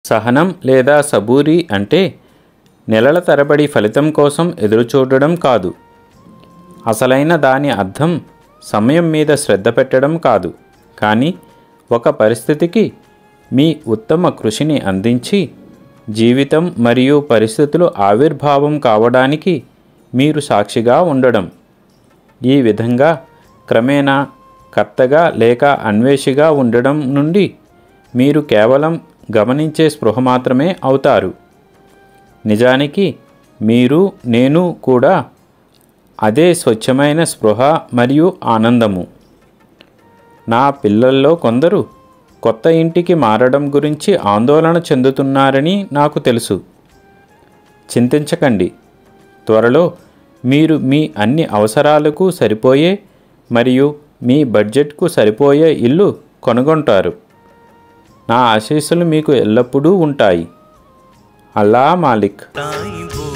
సహనం లేదా సబూరి అంటే నెలల తరబడి ఫలితం కోసం ఎదురుచూడడం కాదు అసలైన దాని అర్థం సమయం మీద శ్రద్ధ పెట్టడం కాదు కానీ ఒక పరిస్థితికి మీ ఉత్తమ కృషిని అందించి జీవితం మరియు పరిస్థితులు ఆవిర్భావం కావడానికి మీరు సాక్షిగా ఉండడం ఈ విధంగా క్రమేణా కర్తగా లేక అన్వేషిగా ఉండడం నుండి మీరు కేవలం గమనించే స్పృహ మాత్రమే అవుతారు నిజానికి మీరు నేను కూడా అదే స్వచ్ఛమైన స్పృహ మరియు ఆనందము నా పిల్లల్లో కొందరు కొత్త ఇంటికి మారడం గురించి ఆందోళన చెందుతున్నారని నాకు తెలుసు చింతించకండి త్వరలో మీరు మీ అన్ని అవసరాలకు సరిపోయే మరియు మీ బడ్జెట్కు సరిపోయే ఇల్లు కనుగొంటారు నా ఆశీస్సులు మీకు ఎల్లప్పుడూ ఉంటాయి అల్లా మాలిక్ ताई वो